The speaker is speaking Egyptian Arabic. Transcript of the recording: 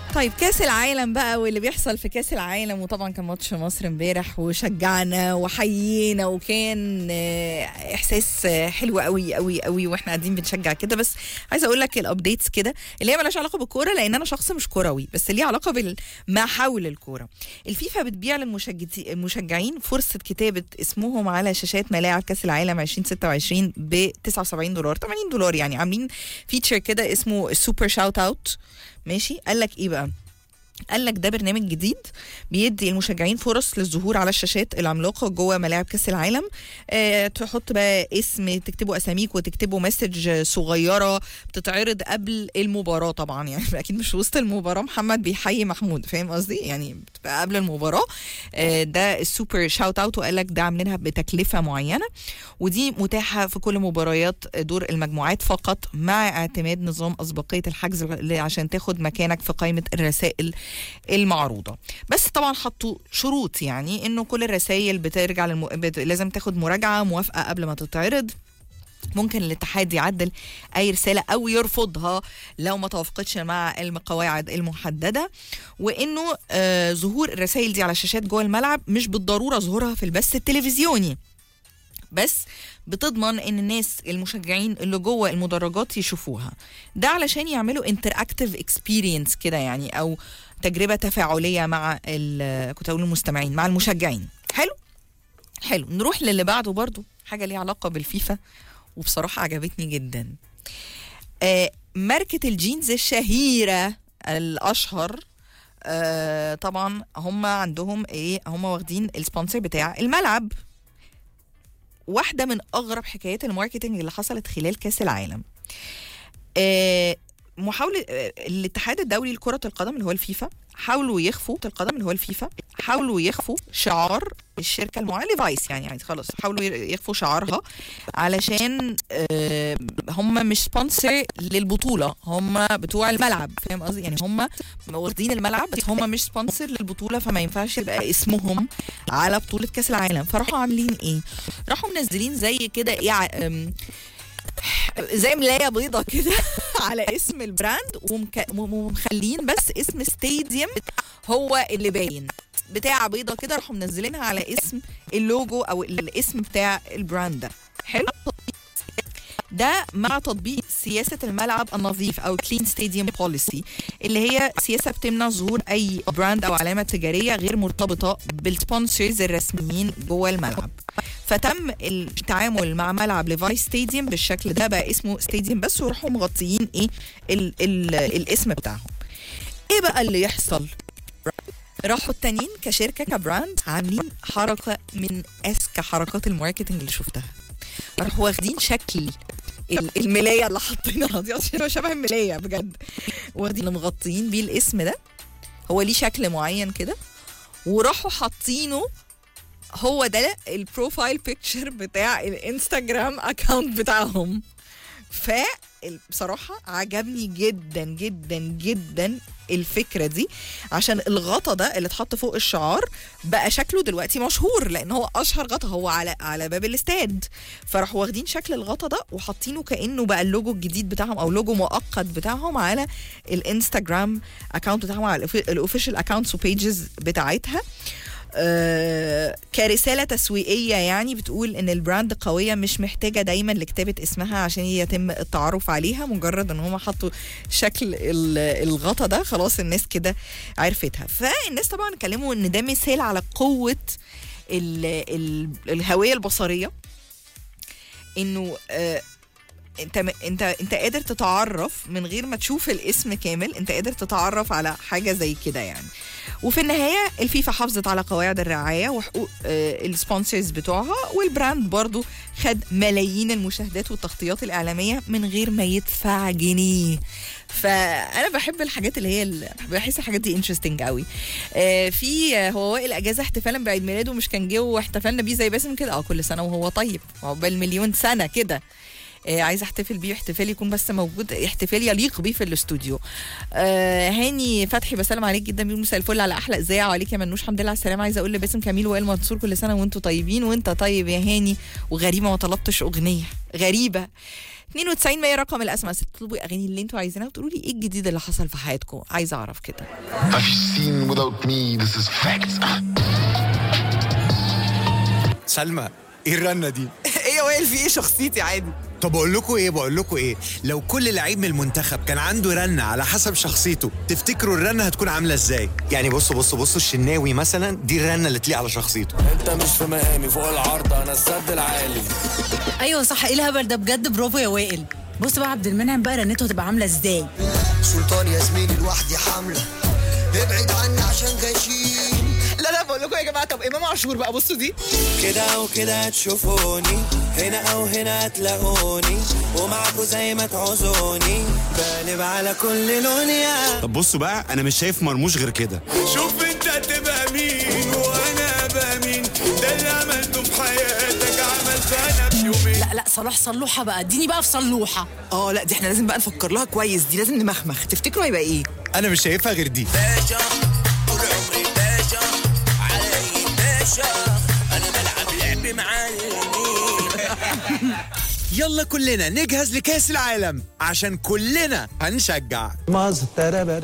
طيب كاس العالم بقى واللي بيحصل في كاس العالم وطبعا كان ماتش مصر امبارح وشجعنا وحيينا وكان آه، احساس آه، حلو قوي قوي قوي واحنا قاعدين بنشجع كده بس عايزه اقول لك الابديتس كده اللي هي مالهاش علاقه بالكوره لان انا شخص مش كروي بس ليه علاقه بالما حول الكوره الفيفا بتبيع للمشجعين فرصه كتابه اسمهم على شاشات ملاعب كاس العالم 2026 ب 79 دولار 80 دولار يعني عاملين فيتشر كده اسمه سوبر شاوت اوت ماشي قال لك ايه بقى قال لك ده برنامج جديد بيدي المشجعين فرص للظهور على الشاشات العملاقه جوه ملاعب كاس العالم أه تحط بقى اسم تكتبوا اساميك وتكتبوا مسج صغيره بتتعرض قبل المباراه طبعا يعني اكيد مش وسط المباراه محمد بيحيي محمود فاهم قصدي يعني بتبقى قبل المباراه أه ده السوبر شاوت اوت وقال لك ده عاملينها بتكلفه معينه ودي متاحه في كل مباريات دور المجموعات فقط مع اعتماد نظام اسبقيه الحجز عشان تاخد مكانك في قائمه الرسائل المعروضه بس طبعا حطوا شروط يعني انه كل الرسائل بترجع للم... بت... لازم تاخد مراجعه موافقه قبل ما تتعرض ممكن الاتحاد يعدل اي رساله او يرفضها لو ما توافقتش مع القواعد المحدده وانه آه ظهور الرسائل دي على شاشات جوه الملعب مش بالضروره ظهورها في البث التلفزيوني بس بتضمن ان الناس المشجعين اللي جوه المدرجات يشوفوها ده علشان يعملوا انتراكتيف اكسبيرينس كده يعني او تجربه تفاعليه مع كنت اقول المستمعين مع المشجعين حلو حلو نروح للي بعده برضو حاجه ليها علاقه بالفيفا وبصراحه عجبتني جدا آه ماركه الجينز الشهيره الاشهر آه طبعا هم عندهم ايه هم واخدين السبونسر بتاع الملعب واحده من اغرب حكايات الماركتنج اللي حصلت خلال كاس العالم آه محاولة الاتحاد الدولي لكرة القدم اللي هو الفيفا حاولوا يخفوا القدم اللي هو الفيفا حاولوا يخفوا شعار الشركة المعينة ليفايس يعني, يعني خلاص حاولوا يخفوا شعارها علشان آه هم مش سبونسر للبطولة هم بتوع الملعب فاهم قصدي يعني هم واخدين الملعب بس هم مش سبونسر للبطولة فما ينفعش يبقى اسمهم على بطولة كأس العالم فراحوا عاملين ايه راحوا منزلين زي كده ايه زي ملايه بيضة كده على اسم البراند ومخلين بس اسم ستاديوم هو اللي باين بتاع بيضة كده راحوا منزلينها على اسم اللوجو او الاسم بتاع البراند ده حلو ده مع تطبيق سياسة الملعب النظيف أو كلين ستاديوم بوليسي اللي هي سياسة بتمنع ظهور أي براند أو علامة تجارية غير مرتبطة بالسبونسرز الرسميين جوه الملعب فتم التعامل مع ملعب ليفاي ستاديوم بالشكل ده بقى اسمه ستاديوم بس وراحوا مغطيين ايه ال ال الاسم بتاعهم ايه بقى اللي يحصل راحوا التانيين كشركه كبراند عاملين حركه من اذكى حركات الماركتنج اللي شفتها راحوا واخدين شكل الملايه اللي حاطينها دي شبه الملايه بجد واخدين اللي مغطيين بيه الاسم ده هو ليه شكل معين كده وراحوا حاطينه هو ده البروفايل بيكتشر بتاع الانستجرام اكاونت بتاعهم ف بصراحة عجبني جدا جدا جدا الفكرة دي عشان الغطا ده اللي اتحط فوق الشعار بقى شكله دلوقتي مشهور لان هو اشهر غطا هو على على باب الاستاد فراحوا واخدين شكل الغطا ده وحاطينه كانه بقى اللوجو الجديد بتاعهم او لوجو مؤقت بتاعهم على الانستجرام اكونت بتاعهم على الاوفيشال اكونتس وبيجز بتاعتها آه كرساله تسويقيه يعني بتقول ان البراند قويه مش محتاجه دايما لكتابه اسمها عشان يتم التعرف عليها مجرد ان هم حطوا شكل الغطا ده خلاص الناس كده عرفتها فالناس طبعا اتكلموا ان ده مثال على قوه ال ال الهويه البصريه انه آه انت انت انت قادر تتعرف من غير ما تشوف الاسم كامل انت قادر تتعرف على حاجه زي كده يعني وفي النهايه الفيفا حافظت على قواعد الرعايه وحقوق آه السبونسرز بتوعها والبراند برضو خد ملايين المشاهدات والتغطيات الاعلاميه من غير ما يدفع جنيه فانا بحب الحاجات اللي هي بحس الحاجات دي انترستنج قوي آه في هو وائل اجازه احتفالا بعيد ميلاده مش كان جه واحتفلنا بيه زي باسم كده اه كل سنه وهو طيب عقبال مليون سنه كده آه عايزه احتفل بيه احتفال يكون بس موجود احتفال يليق بيه في الاستوديو آه هاني فتحي بسلم عليك جدا بيقول مساء الفل على احلى اذاعه وعليك يا منوش الحمد لله على السلامه عايزه اقول لباسم كميل وائل منصور كل سنه وانتم طيبين وانت طيب يا هاني وغريبه ما طلبتش اغنيه غريبه 92 100 رقم الاس ام اس تطلبوا الاغاني اللي انتوا عايزينها وتقولوا لي ايه الجديد اللي حصل في حياتكم عايزه اعرف كده Have you seen without me? This is facts. سلمى ايه الرنه دي ايه يا وائل في ايه شخصيتي عادي طب اقول لكم ايه بقول لكم ايه لو كل لعيب من المنتخب كان عنده رنه على حسب شخصيته تفتكروا الرنه هتكون عامله ازاي يعني بصوا بصوا بصوا الشناوي مثلا دي الرنه اللي تليق على شخصيته انت مش في مقامي فوق العرض انا السد العالي ايوه صح ايه الهبل ده بجد برافو يا وائل بص بقى عبد المنعم بقى رنته هتبقى عامله ازاي سلطان يا زميلي لوحدي حملة ابعد عني عشان غشيم لا لا بقول لكم يا جماعه طب امام عاشور بقى بصوا دي كده او كده هتشوفوني هنا او هنا هتلاقوني ومعاكوا زي ما تعوزوني بقلب على كل لونيا طب بصوا بقى انا مش شايف مرموش غير كده شوف انت هتبقى مين وانا ابقى مين ده اللي عملته في حياتك عملته انا في يومين لا لا صلاح صلوحه بقى اديني بقى في صلوحه اه لا دي احنا لازم بقى نفكر لها كويس دي لازم نمخمخ تفتكروا هيبقى ايه انا مش شايفها غير دي باشا طول عمري باشا علي باشا انا بلعب لعب معلمين يلا كلنا نجهز لكاس العالم عشان كلنا هنشجع